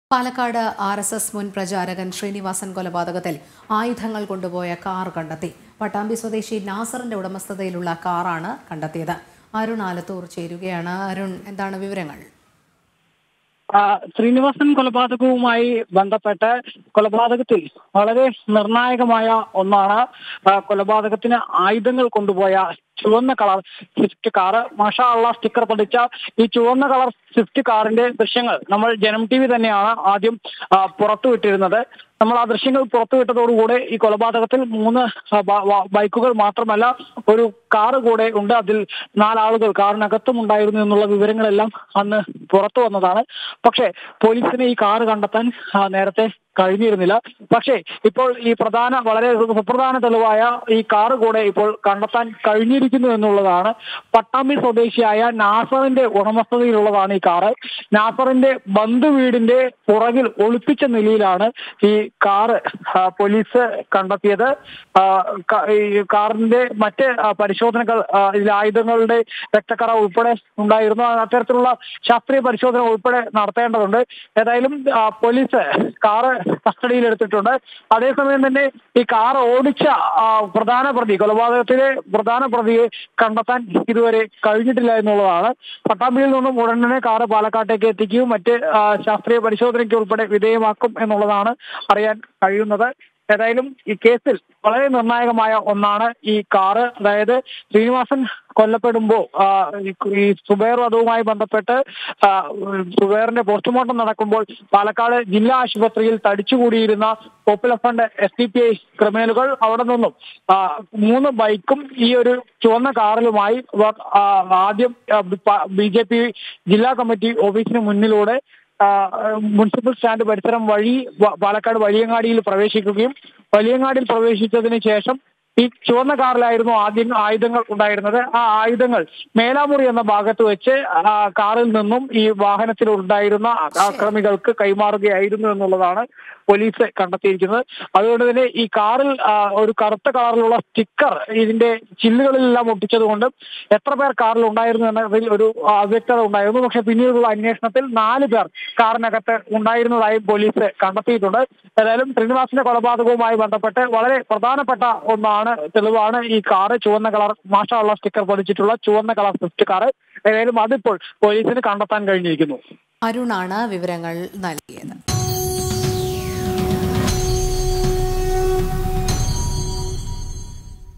Palakkad R S S മുൻ പ്രചാരകൻ ശ്രീനിവാസൻ കൊലപാതകത്തിൽ ആയുധങ്ങൾ കൊണ്ടുപോയ കാർ കണ്ടെത്തി പട്ടാമ്പി സ്വദേശി നാസറിന്റെ ഉടമസ്ഥതയിലുള്ള കാറാണ് കണ്ടെത്തിയത് അരുൺ ആലത്തൂർ ചേരുകയാണ് അരുൺ എന്താണ് വിവരങ്ങൾ ആ, ശ്രീനിവാസൻ കൊലപാതകവുമായി ബന്ധപ്പെട്ട് കൊലപാതകത്തിൽ വളരെ നിർണായകമായ ഒന്നാണ് ആ, കൊലപാതകത്തിന് ആയുധങ്ങൾ കൊണ്ടുപോയ ചുവന്ന കളർ സ്വിഫ്റ്റ് കാറ് മാഷാ അള്ള സ്റ്റിക്കർ പതിച്ച ഈ ചുവന്ന കളർ സ്വിഫ്റ്റ് കാറിന്റെ ദൃശ്യങ്ങൾ നമ്മൾ ജനം ടി വി തന്നെയാണ് ആദ്യം ആ, പുറത്തുവിട്ടിരുന്നത് നമ്മൾ ആ ദൃശ്യങ്ങൾ പുറത്തുവിട്ടതോടുകൂടെ ഈ കൊലപാതകത്തിൽ മൂന്ന് ആ, ബ- വ- ബൈക്കുകൾ മാത്രമല്ല ഒരു കാറ് കൂടെ ഉണ്ട് അതിൽ നാലാളുകൾ കാറിനകത്തും ഉണ്ടായിരുന്നു എന്നുള്ള വിവരങ്ങളെല്ലാം അന്ന് പുറത്തു വന്നതാണ് പക്ഷേ പോലീസിന് ഈ കാറ് കണ്ടെത്താൻ ആ, നേരത്തെ കഴിഞ്ഞിരുന്നില്ല പക്ഷേ ഇപ്പോൾ ഈ പ്രധാന വളരെ സുപ്രധാന തെളിവായ ഈ കാറ് കൂടെ ഇപ്പോൾ കണ്ടെത്താൻ കഴിഞ്ഞിരിക്കുന്നു എന്നുള്ളതാണ് പട്ടാമ്പി സ്വദേശിയായ നാസറിന്റെ ഉടമസ്ഥതയിലുള്ളതാണ് ഈ കാറ് നാസറിന്റെ ബന്ധു വീടിന്റെ പുറകിൽ ഒളിപ്പിച്ച നിലയിലാണ് ഈ കാറ് ആ, പോലീസ് കണ്ടെത്തിയത് ആ, ക- ഈ കാറിന്റെ മറ്റ് ആ, പരിശോധനകൾ ആ, ഇതിൽ ആയുധങ്ങളുടെ രക്തക്കറ ഉൾപ്പെടെ ഉണ്ടായിരുന്നു അത്തരത്തിലുള്ള ശാസ്ത്രീയ പരിശോധന ഉൾപ്പെടെ നടത്തേണ്ടതുണ്ട് ഏതായാലും ആ, പോലീസ് കാറ് കസ്റ്റഡിയിൽ എടുത്തിട്ടുണ്ട് അതേസമയം തന്നെ ഈ കാർ ഓടിച്ച ആ, പ്രധാന പ്രതി കൊലപാതകത്തിലെ പ്രധാന പ്രതിയെ കണ്ടെത്താൻ ഇതുവരെ കഴിഞ്ഞിട്ടില്ല എന്നുള്ളതാണ് പട്ടാമ്പിയിൽ നിന്നും ഉടൻ തന്നെ കാറ് പാലക്കാട്ടേക്ക് എത്തിക്കുകയും മറ്റ് ആ, ശാസ്ത്രീയ പരിശോധനയ്ക്ക് ഉൾപ്പെടെ വിധേയമാക്കും എന്നുള്ളതാണ് അറിയാൻ കഴിയുന്നത് ഏതായാലും ഈ കേസിൽ വളരെ നിർണായകമായ ഒന്നാണ് ഈ കാറ് അതായത് ശ്രീനിവാസൻ കൊല്ലപ്പെടുമ്പോൾ ഈ സുബൈർ വധവുമായി ബന്ധപ്പെട്ട് ആ, സുബൈറിന്റെ പോസ്റ്റ്മോർട്ടം നടക്കുമ്പോൾ പാലക്കാട് ജില്ലാ ആശുപത്രിയിൽ തടിച്ചുകൂടിയിരുന്ന popular front S D P I ക്രിമിനലുകൾ അവിടെ നിന്നും ആ, മൂന്ന് ബൈക്കും ഈ ഒരു ചുവന്ന കാറിലുമായി ഇവർ, ആ, ആദ്യം ബി ജെ പി ജില്ലാ കമ്മിറ്റി ഓഫീസിന് മുന്നിലൂടെ ആ, മുനിസിപ്പൽ സ്റ്റാൻഡ് പരിസരം വഴി വ- പാലക്കാട് വലിയങ്ങാടിയിൽ പ്രവേശിക്കുകയും വലിയങ്ങാടിയിൽ പ്രവേശിച്ചതിന് ശേഷം ഈ ചുവന്ന കാറിലായിരുന്നു ആദ്യം ആയുധങ്ങൾ ഉണ്ടായിരുന്നത് ആ ആയുധങ്ങൾ മേലാമുറി എന്ന ഭാഗത്ത് വെച്ച് ആ കാറിൽ നിന്നും ഈ വാഹനത്തിൽ ഉണ്ടായിരുന്ന ആക്രമികൾക്ക് കൈമാറുകയായിരുന്നു എന്നുള്ളതാണ് പോലീസ് കണ്ടെത്തിയിരിക്കുന്നത് അതുകൊണ്ട് തന്നെ ഈ കാറിൽ ആ, ഒരു കറുത്ത കളറിലുള്ള സ്റ്റിക്കർ ഇതിന്റെ ചില്ലുകളിലെല്ലാം ഒട്ടിച്ചതുകൊണ്ട് എത്ര പേർ കാറിൽ ഉണ്ടായിരുന്നു എന്നതിൽ ഒരു ആ, അവ്യക്തത ഉണ്ടായിരുന്നു പക്ഷെ പിന്നീടുള്ള അന്വേഷണത്തിൽ നാല് പേർ കാറിനകത്ത് ഉണ്ടായിരുന്നതായും പോലീസ് കണ്ടെത്തിയിട്ടുണ്ട് ഏതായാലും ശ്രീനിവാസിന്റെ കൊലപാതകവുമായി ബന്ധപ്പെട്ട് വളരെ പ്രധാനപ്പെട്ട ഒന്നാണ് തെളിവാണ് ഈ കാറ് ചുവന്ന കളർ മാഷമുള്ള സ്റ്റിക്കർ പതിച്ചിട്ടുള്ള ചുവന്ന കളർ സ്വിഫ്റ്റ് കാറ് ഏതായാലും അതിപ്പോൾ പോലീസിന് കണ്ടെത്താൻ കഴിഞ്ഞിരിക്കുന്നു അരുണാണ് വിവരങ്ങൾ നൽകിയത്